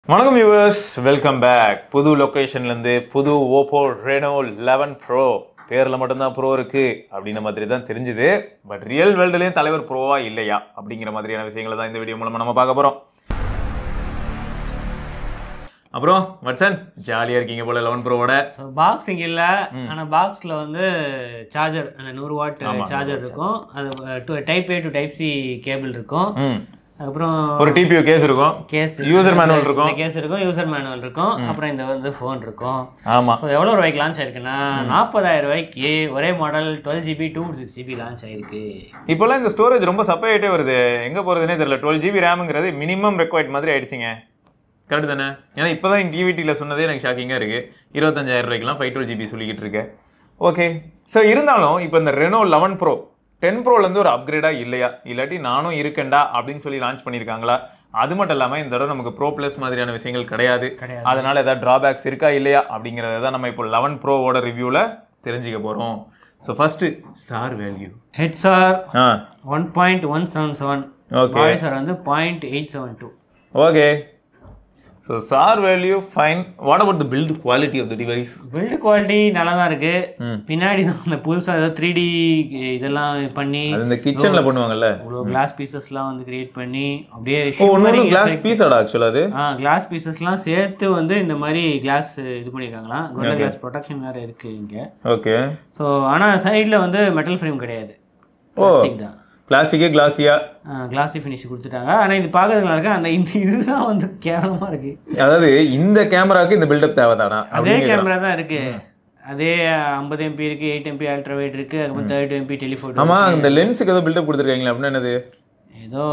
வணக்கம் viewers welcome back புது லொக்கேஷன்லேருந்து புது ஓப்போ ரெனோ லெவன் ப்ரோ பேரில் மட்டும்தான் ப்ரோ இருக்கு அப்படின்ற மாதிரி தான் தெரிஞ்சுது பட் ரியல் வேர்ல்டுலேயும் தலைவர் ப்ரோவா இல்லையா அப்படிங்கிற மாதிரியான விஷயங்களை தான் இந்த வீடியோ மூலமாக நம்ம பார்க்க போகிறோம் அப்புறம் வட்சன் ஜாலியாக இருக்கீங்க போல லெவன் ப்ரோவோட பாக்ஸ் இங்க இல்ல ஆனா பாக்ஸ்ல வந்து சார்ஜர் அந்த நூறு வாட் ஆமா, சார்ஜர் இருக்கும் அது type A to type C cable இருக்கும் ம் அதுக்கப்புறம் ஒரு டிபியூ கேஸ் இருக்கும் கேஸ் User manual இருக்கும். கேஸ் இருக்கும் யூசர் மேனுவல் இருக்கும் அப்புறம் இந்த வந்து ஃபோன் இருக்கும் ஆமாம் ஸோ எவ்வளோ ரூபாய்க்கு லான்ச் ஆயிருக்குன்னா நாற்பதாயிரம் ரூபாய்க்கு ஒரே model twelve GB two six GB launch ஆயிருக்கு இப்போல்லாம் இந்த ஸ்டோரேஜ் ரொம்ப சப்பையாயிட்டே வருது எங்கே போகிறதுனே தெரியல டுவெல் ஜிபி ரேமுங்கிறது மினிமம் ரெக்வயர்ட் மாதிரி ஆயிடுச்சுங்க கரெக்ட் தானே ஏன்னா இப்போ தான் டிவிடியில் சொன்னதே எனக்கு ஷாக்கிங்காக இருக்குது இருபத்தஞ்சாயிரம் ரூபாய்க்குலாம் ஃபைவ் டுவெல் ஜிபி சொல்லிக்கிட்டு இருக்கேன் ஓகே ஸோ இருந்தாலும் இப்போ இந்த ரெனோ லெவன் ப்ரோ டென் ப்ரோலேருந்து ஒரு அப்கிரேடாக இல்லையா இல்லாட்டி நானும் இருக்கேன்டா அப்படின்னு சொல்லி லான்ச் பண்ணியிருக்காங்களா அது மட்டும் இல்லாமல் இந்த தடவை நமக்கு ப்ரோ ப்ளஸ் மாதிரியான விஷயங்கள் கிடையாது கிடையாது. அதனால ஏதாவது ட்ராபேக்ஸ் இருக்கா இல்லையா அப்படிங்கிறத தான் நம்ம இப்போ லெவன் ப்ரோவோட ரிவ்யூவில் தெரிஞ்சுக்க போகிறோம் so first star value heads are ah one point one seven seven okay voice are வந்து point eight seven two okay so SAR value fine what about the build quality of the device build quality நல்லா தான் இருக்கு ம். பின்னாடி தான் அந்த புதுசா ஏதோ த்ரீ டி இதெல்லாம் பண்ணி அது இந்த கிச்சனில் பண்ணுவாங்கல்ல இவ்வளோ கிளாஸ் பீசஸ்லாம் வந்து கிரியேட் பண்ணி அப்படியே ஓ ஒன்று கிளாஸ் பீஸாடா ஆக்சுவலாக அது ஆ கிளாஸ் பீசஸ்லாம் சேர்த்து வந்து இந்த மாதிரி கிளாஸ் இது பண்ணியிருக்காங்களாம் கோல்டன் கிளாஸ் ப்ரொடெக்ஷன் வேறு இருக்குது இங்கே ஓகே ஸோ ஆனால் சைடில் வந்து மெட்டல் ஃப்ரேம் கிடையாது ஓ Plastic தான் பிளாஸ்டிக்கே கிளாஸியா கிளாஸி ஃபினிஷ் கொடுத்துட்டாங்க ஆனால் இது பார்க்கறதுக்கு நல்லா இருக்கு அந்த இந்த இதுதான் வந்து கேவலமாக இருக்கு அதாவது இந்த கேமராக்கு இந்த பில்டப் தேவைதானா அதே கேமரா தான் இருக்கு அதே ஐம்பது எம்பி இருக்கு எயிட் எம்பி அல்ட்ரா வைட் இருக்கு அதுக்கப்புறம் தேர்ட்டி எம்பி டெலிஃபோட்டோ ஆமா இந்த லென்ஸுக்கு ஏதோ பில்டப் கொடுத்துருக்காங்களா அப்படின்னா என்னது ஏதோ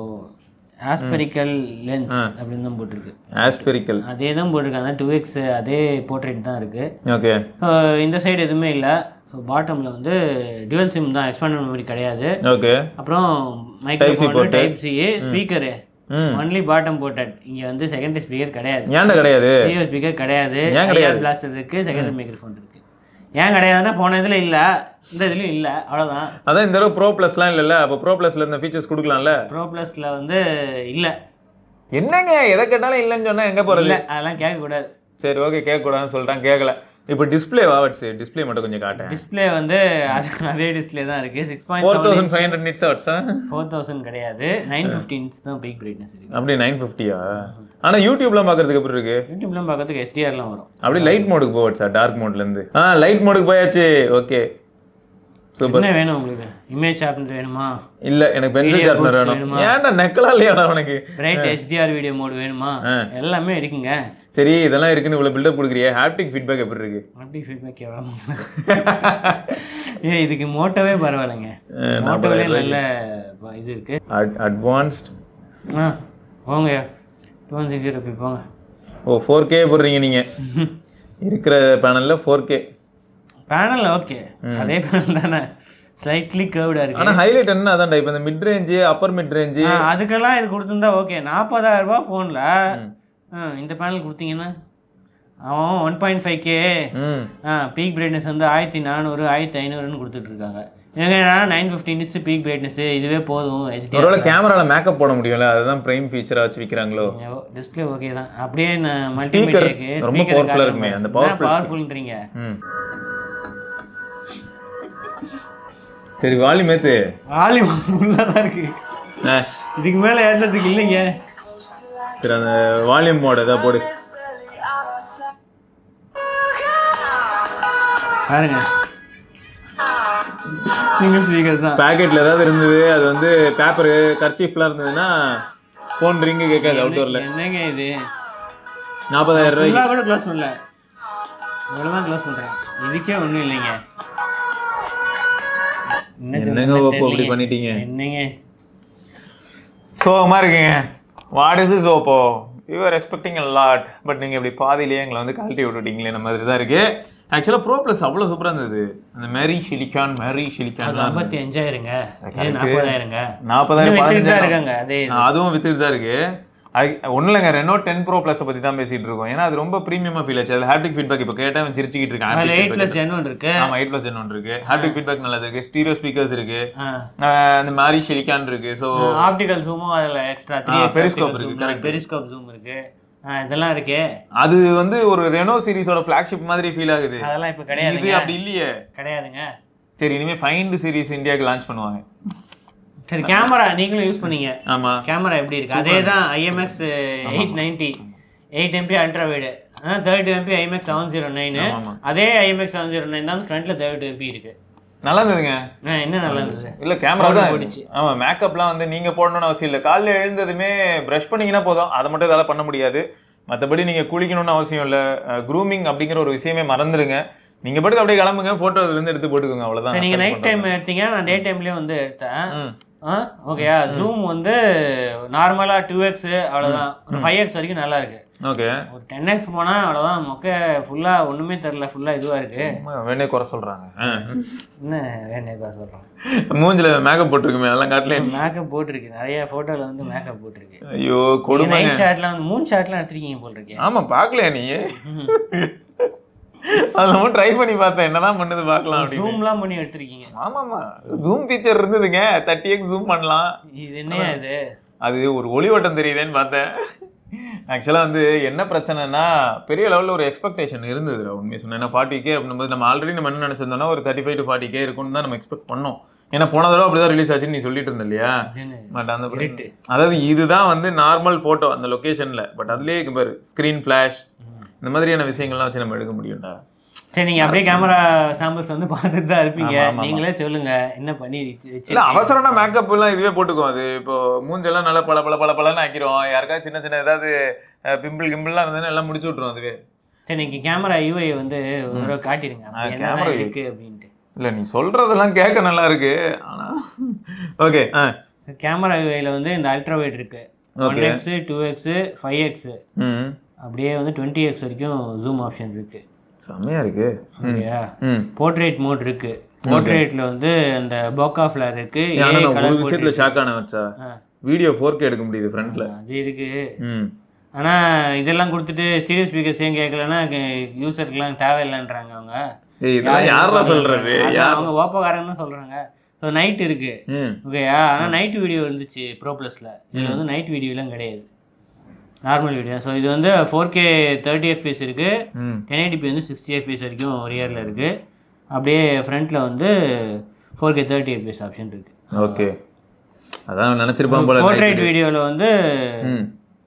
ஆஸ்பெரிக்கல் லென்ஸ் அப்படின்னு தான் போட்டிருக்கு ஆஸ்பெரிக்கல் அதே தான் போட்டிருக்காங்க டூ எக்ஸ் அதே போர்ட்ரேட் தான் இருக்கு ஓகே அஹ் இந்த சைடு எதுவுமே இல்லை ஸோ பாட்டமில் வந்து டுவல் சிம் தான் எக்ஸ்பாண்டட் மெமரி கிடையாது ஓகே அப்புறம் மைக்ரோஃபோன் டைப் சி ஸ்பீக்கரு ம் ஒன்லி பாட்டம் போட்டட் இங்கே வந்து செகண்டரி ஸ்பீக்கர் கிடையாது ஏன்டா கிடையாது ஸ்டீரியோ ஸ்பீக்கர் கிடையாது ஏன் கிடையாது? ஐஆர் பிளாஸ்டர் இருக்கு செகண்டரி மைக்ரோஃபோன் இருக்கு ஏன் கிடையாதுன்னா போன இதில் இல்லை இந்த இதுலையும் இல்லை அவ்வளோதான் அதான் இந்த தடவை ப்ரோ ப்ளஸ்லாம் இல்லைல்ல அப்போ ப்ரோ ப்ளஸ்ல இந்த ஃபீச்சர்ஸ் கொடுக்கலாம்ல ப்ரோ ப்ளஸில் வந்து இல்லை என்னங்க எதை கேட்டாலும் இல்லைன்னு சொன்னா எங்க போறது இல்லை அதெல்லாம் கேட்கக்கூடாது சரி ஓகே கேட்க கூடாதுன்னு சொல்லிட்டான் கேட்கல இப்போ டிஸ்பிளே வாவட்ஸ் டிஸ்பிளே மட்டும் கொஞ்சம் காட்டேன் டிஸ்ப்ளே வந்து அது அதே டிஸ்ப்ளே தான் இருக்கு six four point thousand five hundred nits ஆட்ஸா ஃபோர் தௌசண்ட் கிடையாது நைன் ஃபிஃப்டி தான் பீக் பிரைட்னஸ் இருக்கு அப்படி நைன் ஃபிஃப்டியா ஆனா யூடியூப்லாம் பார்க்கறதுக்கு எப்படி இருக்கு யூடியூப்லாம் பார்க்கறதுக்கு எஸ்டிஆர்லாம் வரும் அப்படி லைட் மோடுக்கு போவட் சார் டார்க் மோட்ல இருந்து ஆ லைட் மோடுக்கு போயாச்சு ஓகே சூப்பர் என்ன வேணும் உங்களுக்கு இமேஜ் ஷார்ப்னர் வேணுமா இல்ல எனக்கு பென்சில் Video ஷார்ப்னர் boost வேணும் வேணுமா? ஏன்டா நெக்கலா இல்லையாடா உனக்கு பிரைட் HDR வீடியோ மோட் வேணுமா ஆ. எல்லாமே இருக்குங்க சரி இதெல்லாம் இருக்குன்னு இவ்வளவு பில்டப் கொடுக்குறியே ஹாப்டிக் ஃபீட்பேக் எப்படி இருக்கு அப்படி ஃபீட்பேக் எவ்வளோ ஏ இதுக்கு மோட்டோவே பரவாயில்லைங்க அஹ், மோட்டோவே நல்ல ப- இது இருக்கு அட்வான்ஸ்ட் ஆ போங்க டூ ஒன் சிக்ஸ் ஜீரோ போங்க ஓ ஃபோர் கே போடுறீங்க நீங்க இருக்கிற பேனல்ல ஃபோர் கே பேனல் ஓகே அதே பேனல் தானே ஸ்லைட்லி கேர்வ்டாக இருக்கு ஆனா ஹைலைட் என்ன அதான் இப்போ இந்த mid range upper mid range ஆ, அதுக்கெல்லாம் இது கொடுத்துருந்தா ஓகே நாற்பதாயிரம் ரூபாய் ஃபோனில் இந்த பேனல் கொடுத்தீங்கன்னா அவன் ஒன் பாயிண்ட் ஃபைவ் கே ம் பீக் பிரைட்னஸ் வந்து ஆயிரத்தி நானூறு ஆயிரத்தி ஐநூறுன்னு கொடுத்துட்டு இருக்காங்க இவங்க என்னன்னா nine fifty nits peak brightness இதுவே போதும் ஹெச்டி ஒருவேளை கேமரால மேக்கப் போட முடியும்ல அதுதான் பிரைம் ஃபீச்சரா வச்சு விக்கிறாங்களோ டிஸ்பிளே ஓகே தான் அப்படியே நான் Speaker மல்டிமீடியாக்கு ரொம்ப powerful-ஆ இருக்குமே, அந்த powerful பவர்ஃபுல்ன்றீங்க ம் சரி வால்யூம் ஏத்து வால்யூம் உள்ளதான் இருக்கு ஆ, இதுக்கு மேல ஏற்றதுக்கு இல்லைங்க சரி அந்த வால்யூம் மோட் ஏதாவது போடு பாருங்க சிங்கிள் ஸ்பீக்கர் தான் பேக்கெட்ல ஏதாவது இருந்தது அது வந்து பேப்பர் கர்ச்சீஃப்லாம் இருந்ததுன்னா ஃபோன் ரிங்கு கேட்காது அவுட்டோர்ல என்னங்க இது நாற்பதாயிரம் ரூபாய் ஃபுல்லாக கூட க்ளோஸ் பண்ணல இவ்வளோதான் க்ளோஸ் பண்ணுறேன் இதுக்கே ஒன்றும் இல்லைங்க என்ன என்னங்க சொல்றதுன்னு ஓப்போ இப்படி தெரியலைங்க. பண்ணிட்டீங்க என்னங்க சோகமாக இருக்கீங்க what is is Oppo you are expecting a lot but நீங்கள் இப்படி பாதியிலேயே எங்களை வந்து கழட்டி விட்டுட்டீங்களே இந்த மாதிரி தான் இருக்கு ஆக்சுவலாக ப்ரோ ப்ளஸ் அவ்வளோ சூப்பராக இருந்தது அந்த மேரி ஷிலிகான் மேரி அது ஷிலிகான் ஐம்பத்தி அஞ்சாயிரங்க இது நாற்பதாயிரங்க நாற்பதாயிரம் தான் பதினஞ்சாயிரம் இருக்காங்க அதே ஆ, அதுவும் வித்துட்டு தான் இருக்கு அது ஒன்றும் இல்லைங்க ரெனோ டென் ப்ரோ ப்ளஸை பற்றி தான் பேசிட்டு இருக்கோம் ஏன்னா அது ரொம்ப ப்ரீமியமாக ஃபீல் ஆச்சு அது ஹாப்டிக் ஃபீட்பேக் இப்போ கேட்டால் அவன் சிரிச்சுக்கிட்டு இருக்கான் அதில் haptic eight feedback. Plus gen ஒன்று இருக்கு ஆமா எயிட் ப்ளஸ் ஒன்று இருக்கு ஹாப்டிக் ஃபீட்பேக் நல்லது இருக்கு ஸ்டீரியோ ஸ்பீக்கர்ஸ் இருக்கு ஆ. ஆஹ் அந்த மாதிரி ஷெலிகான் இருக்கு ஸோ ஆப்டிகல் ஜூமும் அதில் எக்ஸ்ட்ரா த்ரீ ஆ, periscope இருக்கு, correct. பெரிஸ்கோப் ஜூம் இருக்கு ஆ, இதெல்லாம் இருக்கு அது வந்து ஒரு ரெனோ சீரிஸோட ஃபிளாக்ஷிப் மாதிரி ஃபீல் ஆகுது அதெல்லாம் இப்போ இது கிடையாதுங்க அப்படி இல்லையே கிடையாதுங்க சரி இனிமே ஃபைண்ட் சீரிஸ் இந்தியாவுக்கு லான்ச் பண்ணுவாங்க சரி கேமரா நீங்களும் யூஸ் பண்ணீங்க ஆமா கேமரா எப்படி இருக்கு அதே தான் IMX eight ninety eight MP ultra wide அதான் thirty MP IMX seven zero nine ஆமா. அதே ஐஎம்எக்ஸ் செவன் ஜீரோ நைன் தான் ஃப்ரண்ட்ல தேர்ட்டி எம்பி இருக்கு நல்லா இருந்ததுங்க ஆ, என்ன நல்லா இருந்தது இல்ல கேமரா Powder தான் போட்டுச்சு. ஆமா மேக்கப்லாம் வந்து நீங்க போடணும்னு அவசியம் இல்லை காலைல எழுந்ததுமே ப்ரஷ் பண்ணீங்கன்னா போதும் அதை மட்டும் இதால பண்ண முடியாது மற்றபடி நீங்க குளிக்கணும்னு அவசியம் இல்லை க்ரூமிங் அப்படிங்கிற ஒரு விஷயமே மறந்துடுங்க நீங்க பாட்டுக்கு அப்படியே கிளம்புங்க போட்டோ அதுல இருந்து எடுத்து போட்டுக்கோங்க அவ்வளவுதான் சரி நீங்க Start நைட் டைம் எடுத்தீங்க நான் டே டைம்லயே வந்து எடுத்தேன் ம். ஆ ஓகேயா ஜூம் வந்து நார்மலா டூ எக்ஸ் அவ்வளவுதான் ஒரு ஃபைவ் எக்ஸ் வரைக்கும் நல்லா இருக்கு ஓகே ஒரு டென் எக்ஸ் போனா அவ்வளவுதான் மொக்க ஃபுல்லா ஒண்ணுமே தெரியல ஃபுல்லா இதுவா இருக்கு வேணே குறை சொல்றாங்க ஆ. என்ன வேணேக்கா சொல்றேன் மூஞ்சில மேக்கப் போட்டிருக்குமே நல்லா காட்டல மேக்கப் போட்டிருக்கு நிறைய போட்டோல வந்து மேக்கப் போட்டிருக்கு ஐயோ கொடுமை நைட் ஷாட்ல வந்து மூணு ஷாட்லாம் எடுத்திருக்கீங்க போல் இருக்கே ஆமா பாக்கலையா நீ அதெல்லாம் ட்ரை பண்ணி பார்த்தேன் என்னதான் பண்ணுது பார்க்கலாம் அப்படின்னு ஜூம்லாம் பண்ணி எடுத்திருக்கீங்க ஆமாமா ஜூம் ஃபீச்சர் இருந்ததுங்க தேர்ட்டி எக்ஸ் ஜூம் பண்ணலாம் இது என்னையா இது அது ஒரு ஒளிவட்டம் தெரியுதேன்னு பார்த்தேன் ஆக்சுவலாக வந்து என்ன பிரச்சனைனா பெரிய லெவலில் ஒரு எக்ஸ்பெக்டேஷன் இருந்தது உண்மையை சொன்னேன் ஏன்னா ஃபார்ட்டி கே அப்படின்னும் நம்ம ஆல்ரெடி நம்ம என்ன நினச்சிருந்தோம்னா ஒரு thirty five to forty K இருக்கும்னு தான் நம்ம எக்ஸ்பெக்ட் பண்ணோம் ஏன்னா போன தடவை அப்படி தான் ரிலீஸ் ஆச்சுன்னு நீ சொல்லிட்டு இருந்த இல்லையா என்ன? பட் அந்த இருட்டு. அதாவது இதுதான் வந்து நார்மல் ஃபோட்டோ அந்த லொக்கேஷனில் பட் அதுலேயே இருக்கு பாரு ஸ்க்ரீன் ஃப்ளாஷ் இந்த மாதிரியான விஷயங்கள்லாம் வச்சு நம்ம எடுக்க முடியும்டா சரி நீங்க அப்படியே கேமரா சாம்பிள்ஸ் வந்து பார்த்துட்டு தான் இருப்பீங்க ஆமா, ஆமா, நீங்களே சொல்லுங்க என்ன பண்ணி வச்சு- இல்ல வச்சிருக்கீங்க? அவசரம்னா மேக்கப் எல்லாம் இதுவே போட்டுக்கும் அது இப்போ மூஞ்செல்லாம் நல்லா பல பல பல பலன்னு ஆக்கிரும் யாருக்காவது சின்ன சின்ன ஏதாவது பிம்பிள் கிம்பிள்லாம் இருந்ததுன்னா எல்லாம் முடிச்சு விட்டுரும் அதுவே சரி நீங்க கேமரா யூஐ வந்து ஒரு தடவை காட்டிடுங்க ஆ, அப்படி camera என்னதான் UI. இருக்கு அப்படின்ட்டு இல்ல நீ சொல்றதெல்லாம் கேட்க நல்லா இருக்கு ஆனா ஓகே ஆ கேமரா யூஐல வந்து இந்த அல்ட்ரா வைட் இருக்கு one Okay. X two X five X ம் அப்படியே வந்து டுவெண்ட்டி எக்ஸ் வரைக்கும் ஜூம் ஆப்ஷன் இருக்கு செம்மையா இருக்கு ம் ஓகேயா ம் போர்ட்ரேட் மோட் இருக்கு போர்ட்ரேட்ல வந்து அந்த போக்கா ஃபிளர் இருக்கு ஆனா ஏ நான் ஒரு கலர் விஷயத்துல ஷாக் ஆன வச்சா வீடியோ ஃபோர் கே எடுக்க முடியுது ஃப்ரண்ட்ல அது இருக்கு ம் ஆனா இதெல்லாம் கொடுத்துட்டு சீரியஸ் ஸ்பீக்கர்ஸ் ஏன் கேட்கலன்னா யூசருக்குலாம் தேவையில்லைன்றாங்க அவங்க ஏய் இதெல்லாம் யாரா சொல்றது அது யார் அவங்க ஓப்போக்காரங்க தான் சொல்றாங்க ஸோ நைட் இருக்கு ம் ஓகேயா ஆனா நைட் வீடியோ இருந்துச்சு ப்ரோ ப்ளஸில் இதில் வந்து நைட் வீடியோலாம் கிடையாது நார்மல் வீடியோ ஸோ இது வந்து ஃபோர் கே தேர்ட்டி எஃபிஎஸ் இருக்கு ம் டென் எயிட்டிபி வந்து சிக்ஸ்டி எஃபிஎஸ் வரைக்கும் ஒரு இயரில் இருக்கு அப்படியே ஃப்ரண்ட்ல வந்து four K thirty FPS option இருக்கு ஓகே அதான் நினைச்சிருப்பான் போல போர்ட்ரேட் வீடியோவில் வந்து ம்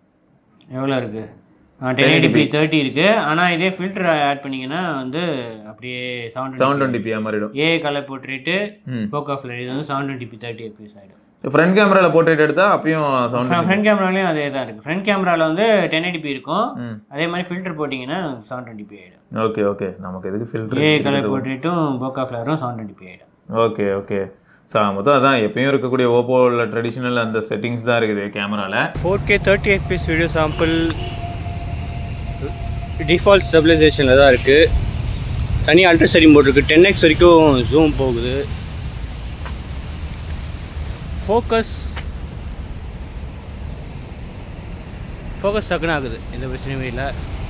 எவ்வளோ இருக்கு டென் எயிட்டிபி தேர்ட்டி இருக்கு ஆனா இதே ஃபில்டர் ஆட் பண்ணீங்கன்னா வந்து அப்படியே செவன் செவன் டுவெண்ட்டி பி மாறிடும் ஏ கலர் போட்டுட்டு ம் போக்கா ஃபிளர் இது வந்து செவன் டுவெண்ட்டி தேர்ட்டி எஃபிஎஸ் ஆகிடும் ஃப்ரண்ட் கேமரால போர்ட்ரேட் எடுத்தா அப்பயும் சவுண்ட் ஃப்ரண்ட் கேமராலையும் அதே தான் இருக்குது ஃப்ரண்ட் கேமராவில் வந்து டென் எயிட்டிபி இருக்கும் ம் அதே மாதிரி ஃபில்டர் போட்டிங்கன்னா செவன் டுவெண்ட்டி ஆகிடும் ஓகே ஓகே நமக்கு எதுக்கு ஏ ஃபில்டர் கலர் போட்டுட்டும் போக்கா ஃபிளரும் செவன் டுவெண்ட்டி ஆகிடும் ஓகே ஓகே ஸோ மொத்தம் அதான் எப்பயும் இருக்கக்கூடிய ஓப்போவில் ட்ரெடிஷ்னல் அந்த செட்டிங்ஸ் தான் இருக்குது கேமராவில் four K thirty FPS video sample default ஸ்டெபிலைசேஷனில் தான் இருக்குது தனி அல்ட்ரா மோட் இருக்குது டென் எக்ஸ் வரைக்கும் ஜூம் போகுது ஃபோக்கஸ் ஃபோக்கஸ் டக்குன்னு ஆகுது எந்த பிரச்சனையும் இல்லை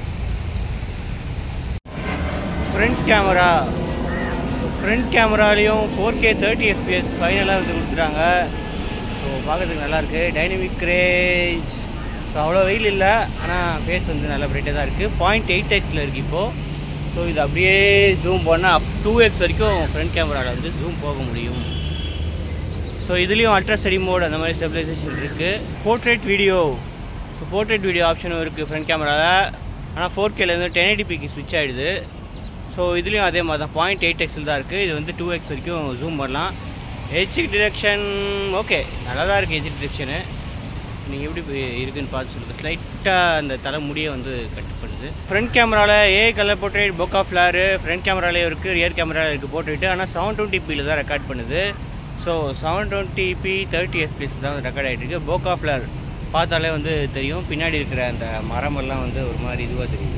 ஃப்ரண்ட் கேமரா ஃப்ரண்ட் கேமராலையும் ஃபோர் கே தேர்ட்டி எஃபிஎஸ் ஃபைனலாக வந்து கொடுத்துட்டாங்க ஸோ பார்க்கறதுக்கு நல்லாயிருக்கு டைனமிக் ரேஞ்ச் ஸோ அவ்வளோ வெயில் இல்லை ஆனால் ஃபேஸ் வந்து நல்லா பிரைட்டாக தான் இருக்குது பாயிண்ட் எயிட் எக்ஸில் இருக்குது இப்போது ஸோ இது அப்படியே ஜூம் பண்ணால் அப் டூ எக்ஸ் வரைக்கும் ஃப்ரண்ட் கேமராவில் வந்து ஜூம் போக முடியும் ஸோ இதுலேயும் அல்ட்ரா ஸ்டடி மோட் அந்த மாதிரி ஸ்டெபிலைசேஷன் இருக்குது portrait video so portrait video ஆப்ஷனும் இருக்குது ஃப்ரண்ட் கேமராவில் ஆனால் ஃபோர் கேலேருந்து டென் எயிட்டிபிக்கு ஸ்விட்ச் ஆகிடுது ஸோ இதுலேயும் அதே மாதிரி தான் பாயிண்ட் எயிட் எக்ஸில் தான் இருக்குது இது வந்து டூ எக்ஸ் வரைக்கும் ஜூம் பண்ணலாம் ஹெச் டிரெக்ஷன் ஓகே நல்லா தான் இருக்குது ஹெச் டிரெக்ஷனு நீங்கள் எப்படி போய் இருக்குன்னு பார்த்து சொல்லுங்கள் ஸ்லைட்டாக அந்த தலைமுடியை வந்து கட்டுப்படுது ஃப்ரண்ட் கேமராவில் ஏ colour portrait bokeh flare front கேமராலேயும் இருக்குது ரியர் கேமராவில் இருக்குது போர்ட்ரேட்டு ஆனால் செவன் டுவெண்ட்டி பியில் தான் ரெக்கார்ட் பண்ணுது so seven twenty P thirty FPS தான் ரெக்கார்ட் ஆகிட்டு இருக்கு போக்கா ஃப்ளார் பார்த்தாலே வந்து தெரியும் பின்னாடி இருக்கிற அந்த மரமெல்லாம் வந்து ஒரு மாதிரி இதுவாக தெரியுது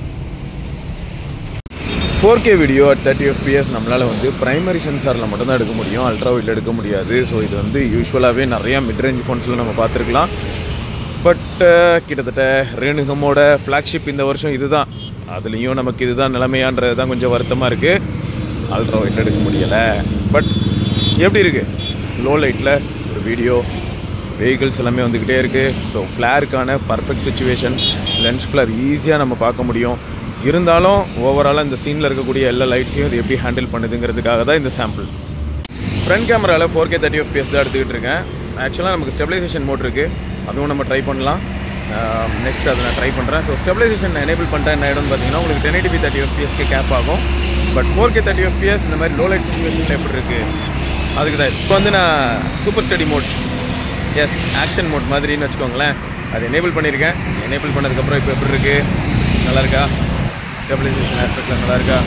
four K video at thirty FPS நம்மளால் வந்து பிரைமரி சென்சாரில் மட்டும்தான் எடுக்க முடியும் அல்ட்ரா வைடில் எடுக்க முடியாது ஸோ இது வந்து யூஸ்வலாகவே நிறையா மிட்ரேஞ்ச் ஃபோன்ஸில் நம்ம பார்த்துருக்கலாம் பட் கிட்டத்தட்ட ரேணுகமோட ஃப்ளாக்ஷிப் இந்த வருஷம் இதுதான் அதுலேயும் நமக்கு இதுதான் நிலைமையான்றது தான் கொஞ்சம் வருத்தமாக இருக்குது அல்ட்ரா வைடில் எடுக்க முடியலை பட் எப்படி இருக்குது லோ லைட்டில் ஒரு வீடியோ வெஹிக்கிள்ஸ் எல்லாமே வந்துக்கிட்டே இருக்குது ஸோ ஃப்ளேருக்கான பர்ஃபெக்ட் சுச்சுவேஷன் லென்ஸ் ஃப்ளர் ஈஸியாக நம்ம பார்க்க முடியும் இருந்தாலும் ஓவராலாக இந்த சீனில் இருக்கக்கூடிய எல்லா லைட்ஸையும் இது எப்படி ஹேண்டில் பண்ணுதுங்கிறதுக்காக தான் இந்த சாம்பிள் ஃப்ரண்ட் கேமராவில் ஃபோர் கே தேர்ட்டி எஃபிஎஸ் தான் எடுத்துக்கிட்டு இருக்கேன் ஆக்சுவலாக நமக்கு ஸ்டெபிலைசேஷன் மோட் இருக்குது அதுவும் நம்ம ட்ரை பண்ணலாம் நெக்ஸ்ட் அதை நான் ட்ரை பண்ணுறேன் ஸோ ஸ்டெபிலைசேஷன் எனேபிள் பண்ணிட்டேன் என்ன ஆகிடும்னு பார்த்தீங்கன்னா உங்களுக்கு டென் எயிட்டி தேர்ட்டி எஃபிஎஸ்க்கு கேப் ஆகும் but four K thirty FPS இந்த மாதிரி லோ லைட் சுச்சுவேஷனில் எப்படி இருக்குது அதுக்கு தான் இப்போ வந்து நான் super steady mode S action mode மாதிரின்னு வச்சுக்கோங்களேன் அது எனேபிள் பண்ணியிருக்கேன் எனேபிள் பண்ணதுக்கப்புறம் இப்போ எப்படி இருக்குது நல்லா இருக்கா ஸ்டெபிலைசேஷன் ஆஸ்பெக்டில் நல்லா இருக்கா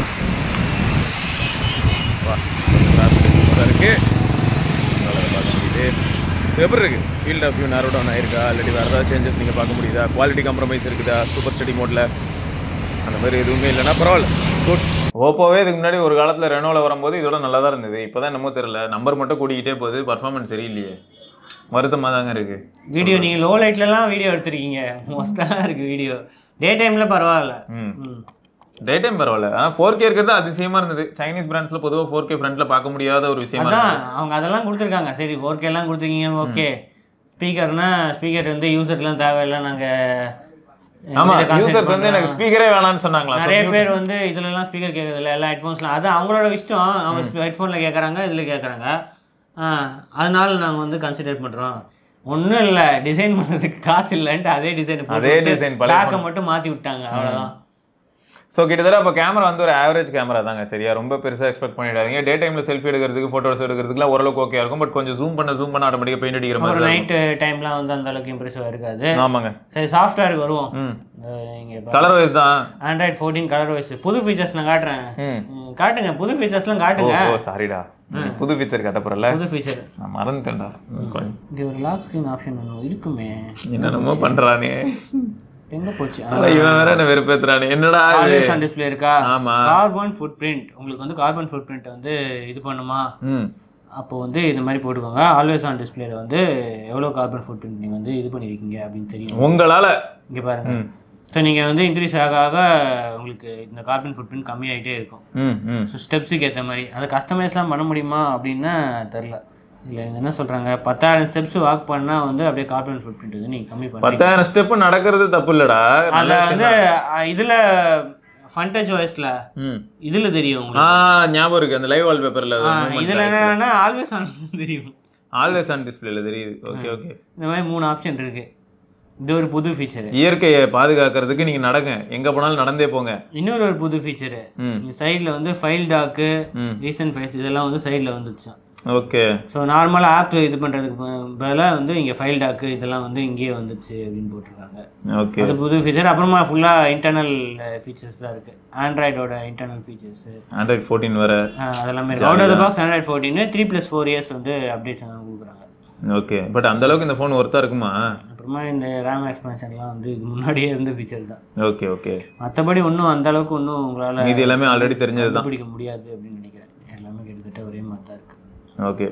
வா சூப்பராக இருக்குது நல்லா பார்த்துக்கிட்டு ஸோ எப்படி இருக்குது field of view narrow down ஆயிருக்கா இல்லாட்டி வேறு ஏதாவது சேஞ்சஸ் நீங்கள் பார்க்க முடியுதா குவாலிட்டி காம்ப்ரமைஸ் இருக்குதா சூப்பர் ஸ்டடி மோடில் அந்த மாதிரி எதுவுமே இல்லைன்னா பரவாயில்ல குட் ஓப்போவே இதுக்கு முன்னாடி ஒரு காலத்தில் ரெனோவில் வரும்போது இதோட நல்லா தான் இருந்தது இப்போ தான் என்னமோ தெரியல நம்பர் மட்டும் கூட்டிக்கிட்டே போகுது பர்ஃபார்மன்ஸ் சரியில்லையே வருத்தமாக தாங்க இருக்குது வீடியோ நீங்கள் லோ லைட்லலாம் வீடியோ எடுத்திருக்கீங்க மோஸ்ட்டாக இருக்குது வீடியோ டே டைமில் பரவாயில்ல ம் ம் டே டைம் பரவாயில்ல ஆனால் ஃபோர் கே இருக்கிறது அதிசயமாக இருந்தது சைனீஸ் பிராண்ட்ஸில் பொதுவாக ஃபோர் கே ஃப்ரண்ட்டில் பார்க்க முடியாத ஒரு விஷயமா அதான் இருந்தது அவங்க அதெல்லாம் கொடுத்துருக்காங்க சரி ஃபோர் கேலாம் கொடுத்துருக்கீங்க ஓகே ஸ்பீக்கர்னா ஸ்பீக்கர் வந்து யூசர்லாம் தேவையில்லை நாங்கள் ஆமா யூசர்ஸ் வந்து எனக்கு ஸ்பீக்கரே வேணாம்னு சொன்னாங்களா நிறைய பேர் வந்து இதுலலாம் ஸ்பீக்கர் கேட்கறதில்ல எல்லா ஹெட்ஃபோன்ஸ்லாம் அது அவங்களோட இஷ்டம் அவங்க ஹெட்ஃபோனில் கேட்குறாங்க இதில் கேட்குறாங்க அதனால நாங்கள் வந்து கன்சிடர் பண்ணுறோம் ஒன்றும் இல்லை டிசைன் பண்ணுறதுக்கு காசு இல்லைன்ட்டு அதே டிசைன் அதே design பழைய பேக்கை மட்டும் மாற்றி விட்டாங்க அவ்வளோதான் ஸோ கிட்டத்தட்ட இப்போ கேமரா வந்து ஒரு ஆவரேஜ் கேமரா தாங்க சரியா ரொம்ப பெருசாக எக்ஸ்பெக்ட் பண்ணிடாதீங்க டே டைமில் செல்ஃபி எடுக்கிறதுக்கு ஃபோட்டோஸ் எடுக்கிறதுக்குலாம் ஓரளவுக்கு ஓகே இருக்கும் பட் கொஞ்சம் ஜூம் பண்ண ஜூம் பண்ண ஆட்டோமேட்டிக்காக பெயிண்ட் அடிக்கிற ஒரு மாதிரி தான் நைட்டு டைம்லாம் வந்து அந்த அளவுக்கு இம்ப்ரெசிவாக இருக்காது இருக்கும். ஆமாங்க சரி சாஃப்ட்வேருக்கு வருவோம் ம் இங்கே கலர் வைஸ் தான் ஆண்ட்ராய்ட் ஃபோர்டீன் கலர் வைஸ் புது ஃபீச்சர்ஸ் நான் காட்டுறேன் ம் ம், காட்டுங்க புது ஃபீச்சர்ஸ்லாம் ஓ காட்டுங்க ஓ சாரிடா புது ஃபீச்சர் கட்ட போறல புது ஃபீச்சர் நான் மறந்துட்டேன்டா இது ஒரு லாக் ஸ்க்ரீன் ஆப்ஷன் ஒன்று இருக்குமே என்னென்னமோ பண்றானே எங்கே போச்சு ஆனா இவன் வேற என்ன வெறுப்பேத்துறானே என்னடா இது ஆல்வேஸ் ஆன் டிஸ்பிளே இருக்கா ஆமா. கார்பன் ஃபுட் பிரிண்ட் உங்களுக்கு வந்து கார்பன் ஃபுட் பிரிண்ட் வந்து இது பண்ணுமா ம் அப்போ வந்து இந்த மாதிரி போட்டுக்கோங்க ஆல்வேஸ் ஆன் டிஸ்பிளேல வந்து எவ்வளோ கார்பன் ஃபுட் பிரிண்ட் நீங்கள் வந்து இது பண்ணியிருக்கீங்க அப்படின்னு தெரியும் உங்களால இங்கே பாருங்க ம் ஸோ நீங்கள் வந்து இன்க்ரீஸ் ஆக ஆக உங்களுக்கு இந்த கார்பன் ஃபுட் பிரிண்ட் கம்மியாயிட்டே இருக்கும் ம் ம் ஸோ ஸ்டெப்ஸுக்கு ஏற்ற மாதிரி அதை கஸ்டமைஸ்லாம் பண்ண முடியுமா அப்படின்னா தெரில இல்லை என்ன சொல்கிறாங்க பத்தாயிரம் ஸ்டெப்ஸ் வாக் பண்ணால் வந்து அப்படியே கார்பன் ஃபுட் பிரிண்ட் வந்து நீங்கள் கம்மி பண்ணி பத்தாயிரம் ஸ்டெப் நடக்கிறது தப்பு இல்லடா நல்ல அதில் விஷயம் வந்து தான். இதில் ஃபண்டேஜ் வாய்ஸில் ம் இதில் தெரியும் ஆ உங்களுக்கு ஞாபகம் இருக்கு அந்த லைவ் வால்பேப்பர்ல இதில் என்னன்னா ஆல்வேஸ் ஆன் தெரியும் ஆல்வேஸ் ஆன் டிஸ்பிளேல தெரியுது ஓகே ஓகே இந்த மாதிரி மூணு ஆப்ஷன் இருக்கு இது ஒரு புது ஃபீச்சரு இயற்கையை பாதுகாக்கிறதுக்கு நீங்க நடங்க எங்க போனாலும் நடந்தே போங்க இன்னொரு ஒரு புது ஃபீச்சரு ம் சைடில் வந்து ஃபைல் டாக்கு ம் ரீசன்ட் ஃபைல்ஸ் இதெல்லாம் வந்து சைடில் வந்துடுச்சான் ஓகே ஸோ நார்மலாக ஆப் இது பண்ணுறதுக்கு பதிலாக வந்து இங்கே ஃபைல் டாக்கு இதெல்லாம் வந்து இங்கேயே வந்துடுச்சு அப்படின்னு போட்டிருக்காங்க ஓகே அது புது ஃபீச்சர் அப்புறமா ஃபுல்லாக இன்டர்னல் ஃபீச்சர்ஸ் தான் இருக்குது ஆண்ட்ராய்டோட இன்டர்னல் ஃபீச்சர்ஸு ஆண்ட்ராய்ட் ஃபோர்டீன் வர அதெல்லாமே out of the box Android fourteen three plus four years வந்து அப்டேட்ஸ் வந்து கொடுக்குறாங்க ஓகே பட் அந்த அளவுக்கு இந்த ஃபோன் ஒர்த்தா இருக்குமா அப்புறமா இந்த ரேம் எக்ஸ்பென்ஷன்லாம் வந்து இது முன்னாடியே இருந்த ஃபீச்சர் தான் ஓகே ஓகே மற்றபடி ஒன்றும் அந்த அளவுக்கு ஒன்றும் உங்களால் இது எல்லாமே ஆல்ரெடி தெரிஞ்சது தான் கண்டுபிடிக்க முடியாது அப்படின்னு நினைக்கிறேன் எல்லாமே கிட்டத்தட்ட ஒரே மாதிரி தான் இருக்குது ஓகே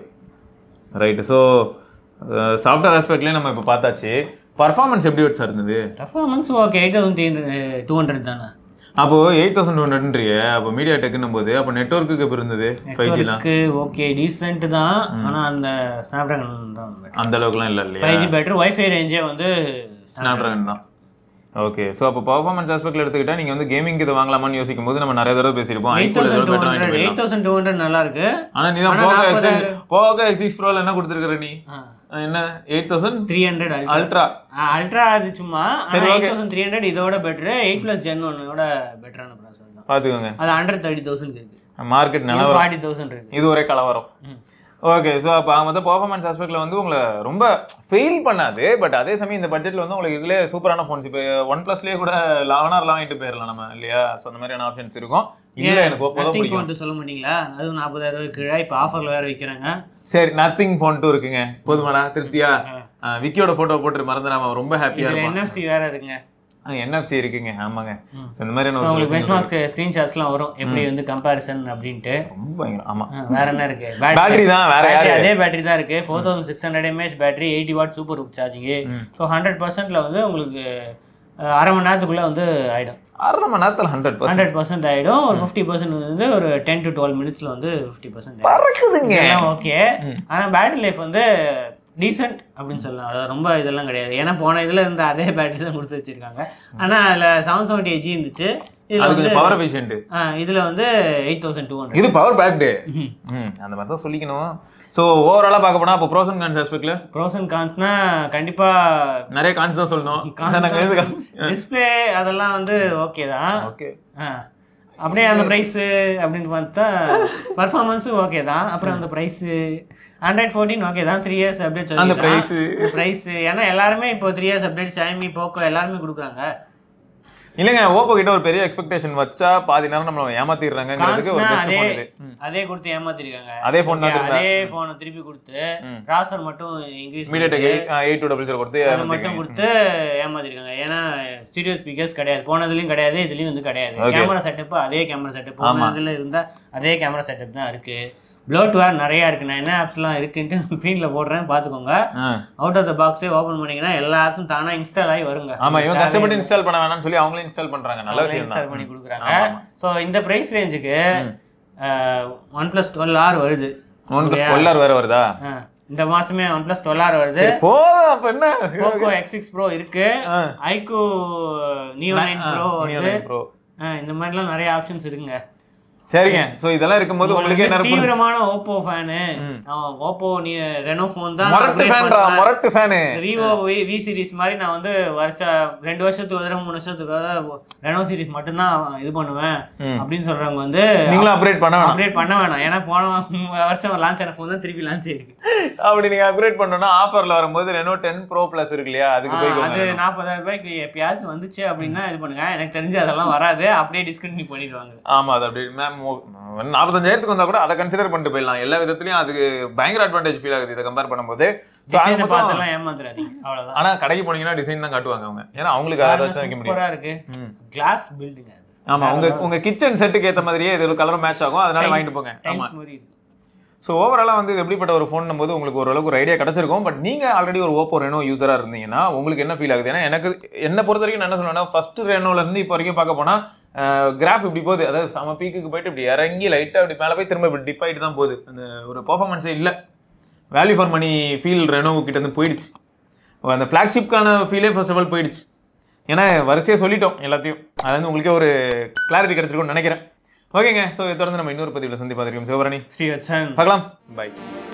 ரைட்டு ஸோ சாஃப்ட்வேர் ஆஸ்பெக்ட்லேயே நம்ம இப்போ பார்த்தாச்சு பர்ஃபார்மன்ஸ் எப்படி சார் இருந்தது performance okay eight thousand two hundred தானே அப்போ எயிட் தௌசண்ட் டூ ஹண்ட்ரட்ன்றிய அப்போ மீடியா டெக்குன்னும் போது அப்போ நெட்ஒர்க்குக்கு இப்போ இருந்தது ஃபைவ் ஜிலாம் நெட்ஒர்க்கு ஓகே டீசென்ட் தான் ஆனால் அந்த ஸ்னாப் ட்ராகன் தான் அந்த அளவுக்குலாம் இல்லை இல்லையா ஃபைவ் ஜி பேட்டரி ஒய்ஃபை ரேஞ்சே வந்து ஸ்னாப் ட்ராகன் தான் ஓகே ஸோ அப்போ பர்ஃபார்மன்ஸ் ஆஸ்பெக்ட்ல எடுத்துக்கிட்டா நீங்கள் வந்து கேமிங் இது வாங்கலாமான்னு யோசிக்கும் போது நம்ம நிறைய தடவை பேசியிருப்போம் எயிட் ஐக்கூட தௌசண்ட் டூ better ஹண்ட்ரட் வாங்கிட்டு எயிட் தௌசண்ட் டூ ஹண்ட்ரட் நல்லா இருக்கு ஆனால் நீ தான் ஆனா போக நாற்பதாயிரம். எக்ஸிக்ஸ் போக எக்ஸிக்ஸ் ப்ரோவில் என்ன கொடுத்துருக்குற நீ என்ன eight thousand three hundred ultra ultra அது சும்மா சரி, eight okay. Thousand three hundred இதோட பெட்ரு எயிட் ப்ளஸ் ஜென் ஒன்னோட பெட்டரான ப்ராசர் தான் பார்த்துக்கோங்க அது ஹண்ட்ரட் தேர்ட்டி தௌசண்ட் இருக்கு மார்க்கெட் நிலவரம் ஃபார்ட்டி தௌசண்ட் இருக்கு இது ஒரே கலவரம் ஓகே ஸோ அப்போ வந்து பர்ஃபார்மன்ஸ் ஆஸ்பெக்ட்ல வந்து உங்களை ரொம்ப ஃபெயில் பண்ணாது பட் அதே சமயம் இந்த பட்ஜெட்ல வந்து உங்களுக்கு இதுலேயே சூப்பரான ஃபோன்ஸ் இப்போ ஒன் ப்ளஸ்லேயே கூட லெவனார்லாம் வாங்கிட்டு போயிடலாம் நம்ம இல்லையா ஸோ அந்த மாதிரியான ஆப்ஷன்ஸ் இருக்கும் இல்லை எனக்கு ஒப்போ தான் நத்திங் பிடிக்கும் ஃபோன் சொல்ல மாட்டீங்களா அதுவும் நாற்பதாயிரம் ரூபாய் கீழே இப்போ ஆஃபர்ல வேற விற்கிறாங்க சரி நத்திங் ஃபோன் டூ இருக்குங்க போதுமாடா திருப்தியா ஆ, விக்கியோட போட்டோ போட்டு மறந்துடாம ரொம்ப ஹாப்பியா இதுல இருப்பான் என்எஃப்சி வேற இருக்குங்க என்எஃப்சி இருக்குங்க ஆமாங்க ம். ஸோ இந்த மாதிரியான So, ஒரு உங்களுக்கு சில பெஞ்ச்மார்க் ஸ்க்ரீன்ஷாட்ஸ்லாம் வரும் எப்படி வந்து கம்பேரிசன் அப்படின்ட்டு ரொம்ப பயங்கரம் ஆமா ஆ, வேற என்ன இருக்கு பேட்டரி தான் வேற Battery யாரு அதே பேட்டரி தான் இருக்கு four thousand six hundred mAh battery eighty watt super ரூப் சார்ஜிங் ஸோ ஹண்ட்ரட் பர்சன்ட்ல வந்து உங்களுக்கு அஹ், அரை மணி நேரத்துக்குள்ள வந்து ஆயிடும் அரை மணி நேரத்தில் ஹண்ட்ரட் பர்சன்ட் ஹண்ட்ரட் பர்சன்ட் ஆயிடும் ஒரு ஃபிஃப்டி பர்சன்ட் வந்து ஒரு டென் டு டுவெல் மினிட்ஸ்ல வந்து ஃபிஃப்டி பர்சன்ட் பறக்குதுங்க ஓகே ஆனா பேட்டரி லைஃப் வந்து டீசென்ட் அப்படின்னு சொல்லலாம் அதாவது ரொம்ப இதெல்லாம் கிடையாது ஏன்னா போன இதில் இருந்த அதே பேட்டரி தான் கொடுத்து வச்சிருக்காங்க ஆனால் அதில் செவன் செவன்ட்டி ஏஜி இருந்துச்சு இதில் அது வந்து கொஞ்சம் பவர் எஃபிஷியன்ட் இதில் வந்து எயிட் தௌசண்ட் டூ ஹண்ட்ரட் இது பவர் பேக்டு ம் அந்த மாதிரி தான் சொல்லிக்கணும் ஸோ ஓவராலாக பார்க்க போனால் அப்போ ப்ரோஸ் அண்ட் கான்ஸ் ஆஸ்பெக்ட்ல ப்ரோஸ் அண்ட் கான்ஸ்னா கண்டிப்பாக நிறைய கான்ஸ் தான் சொல்லணும் டிஸ்பிளே அதெல்லாம் வந்து ஓகே தான் ஓகே ஆ. அப்படியே அந்த ப்ரைஸு அப்படின்னு பார்த்தா பர்ஃபார்மன்ஸும் ஓகே தான் அப்புறம் அந்த ப்ரைஸு ஆண்ட்ராய்ட் ஃபோர்டீன் ஓகே தான் த்ரீ இயர்ஸ் அப்டேட் அந்த price. ப்ரைஸ் ஏன்னா எல்லாருமே இப்போ three years update Xiaomi Poco எல்லாருமே கொடுக்குறாங்க இல்லைங்க ஓப்போ கிட்ட ஒரு பெரிய எக்ஸ்பெக்டேஷன் வச்சா பாதி நேரம் நம்மள ஏமாத்திடுறாங்கிறதுக்கு ஒரு கான்ஸ்னா பெஸ்ட் அதே ஃபோன் இது அதே கொடுத்து ஏமாத்திருக்காங்க அதே phone தான் Okay, திரும்ப. அதே ஃபோனை திருப்பி கொடுத்து ம். ப்ராசர் மட்டும் increase MediaTek eight two double zero கொடுத்து அது மட்டும் கொடுத்து ஏமாத்திருக்காங்க ஏன்னா ஸ்டீரியோ ஸ்பீக்கர்ஸ் கிடையாது போனதுலயும் கிடையாது இதுலயும் வந்து கிடையாது Okay. கேமரா செட்டப் அதே கேமரா செட்டப் ஆமா. போனதுல இருந்தா அதே கேமரா செட்டப் தான் இருக்கு ப்ளோட்வேர் நிறைய இருக்கு நான் என்ன ஆப்ஸ்லாம் இருக்குன்ட்டு ஸ்க்ரீன்ல போடுறேன் பாத்துக்கோங்க ஆ. அவுட் ஆஃப் த பாக்ஸே ஓபன் பண்ணீங்கன்னா எல்லா ஆப்ஸும் தானா இன்ஸ்டால் ஆகி வருங்க ஆமா இவன் கஷ்டப்பட்டு இன்ஸ்டால் பண்ண வேணாம்னு சொல்லி அவங்களே இன்ஸ்டால் பண்றாங்க நல்ல விஷயம் இன்ஸ்டால் பண்ணி தான் கொடுக்குறாங்க ஆமா, ஆமா. ஸோ இந்த பிரைஸ் ரேஞ்சுக்கு ஒன் பிளஸ் டுவெல் ஆர் வருது ஒன் பிளஸ் டுவெல்லர் வேற வருதா ஆ, இந்த மாசமே ஒன் பிளஸ் டுவெல் ஆர் வருது சரி, போதும் அப்ப என்ன போக்கோ எக்ஸ் சிக்ஸ் ப்ரோ இருக்கு ஆ. ஐக்கு நியோ நைன் ப்ரோ Neo இருக்கு 9 Pro. ஆ, இந்த மாதிரிலாம் நிறைய ஆப்ஷன்ஸ் இருக்குங்க சரிங்க சோ இதெல்லாம் இருக்கும்போது உங்களுக்கே உங்களுக்கு என்ன தீவிரமான ஓப்போ ஃபேனு ஓப்போ நீ ரெனோ ஃபோன் தான் மொரட்டு ஃபேன்டா மொரட்டு ஃபேனு விவோ வி சீரிஸ் மாதிரி நான் வந்து வருஷம் ரெண்டு வருஷத்துக்கு ஒரு தடவை மூணு வருஷத்துக்கு ஒரு தடவை ரெனோ சீரிஸ் மட்டும்தான் இது பண்ணுவேன் ம். அப்படின்னு சொல்றவங்க வந்து நீங்களும் அப்கிரேட் பண்ண வேணாம் அப்டேட் பண்ண வேணாம் ஏன்னா போன வருஷம் லான்ச் ஆன ஃபோன் தான் திருப்பி லான்ச் ஆயிருக்கு அப்படி நீங்க அப்கிரேட் பண்ணனும்னா ஆஃபர்ல வரும்போது ரெனோ டென் ப்ரோ பிளஸ் இருக்கு இல்லையா அதுக்கு ஆ, போய் அது நாற்பதாயிரம் ரூபாய்க்கு எப்பயாச்சும் வந்துச்சு அப்படின்னா இது பண்ணுங்க எனக்கு தெரிஞ்சு அதெல்லாம் வராது அப்படியே டிஸ்கண்டினியூ பண்ணிடுவாங்க ஆமா அது அப்படி மேம் நாற்பத்தஞ்சாயிரத்துக்கு வந்தா கூட அதை கன்சிடர் பண்ணிட்டு போயிடலாம் எல்லா விதத்துலயும் அதுக்கு பயங்கர அட்வான்டேஜ் ஃபீல் ஆகுது இதை கம்பேர் பண்ணும்போது So, ஆக டிசைனை மொத்தம் பார்த்தெல்லாம் ஏமாத்துறாதீங்க அவ்வளவுதான் ஆனா கடைக்கு போனீங்கன்னா டிசைன் தான் காட்டுவாங்க அவங்க ஏன்னா அவங்களுக்கு அதை வச்சு வைக்க முடியும் சூப்பரா இருக்கு ம். கிளாஸ் பில்டிங் அது ஆமா உங்க உங்க கிச்சன் செட்டுக்கு ஏத்த மாதிரியே இது கலரும் மேட்ச் ஆகும் அதனால வாங்கிட்டு போங்க ஆமா டைல்ஸ் மாதிரி இருக்கு ஸோ ஓவராலாக வந்து இது எப்படிப்பட்ட ஒரு ஃபோன் போது உங்களுக்கு ஓரளவுக்கு ஒரு ஐடியா கிடச்சிருக்கும் பட் நீங்கள் ஆல்ரெடி ஒரு ஓப்போ ரெனோ யூஸராக இருந்தீங்கன்னா உங்களுக்கு என்ன ஃபீல் ஆகுது ஏன்னா எனக்கு என்னை பொறுத்த வரைக்கும் நான் என்ன சொல்லுவேன்னா ஃபர்ஸ்ட் ரெனோலேருந்து இப்போ வரைக்கும் பார்க்க போனால் கிராஃப் இப்படி போகுது அதாவது சம பீக்குக்கு போயிட்டு இப்படி இறங்கி லைட்டாக இப்படி மேலே போய் திரும்ப இப்படி டிப் ஆகிட்டு தான் போகுது அந்த ஒரு பர்ஃபார்மன்ஸே இல்லை value for money feel Reno கிட்ட இருந்து போயிடுச்சு அந்த ஃப்ளாக்ஷிப்கான ஃபீலே ஃபர்ஸ்ட் ஆஃப் ஆல் போயிடுச்சு ஏன்னா வரிசையாக சொல்லிட்டோம் எல்லாத்தையும் அது வந்து உங்களுக்கே ஒரு கிளாரிட்டி கிடச்சிருக்கும்னு நினைக்கிறேன் ஓகேங்க ஸோ தொடர்ந்து நம்ம இன்னொரு பதிவில் சந்தி பார்த்துருக்கோம் சிவபரணி ஸ்ரீவத்சன் பார்க்கலாம் பை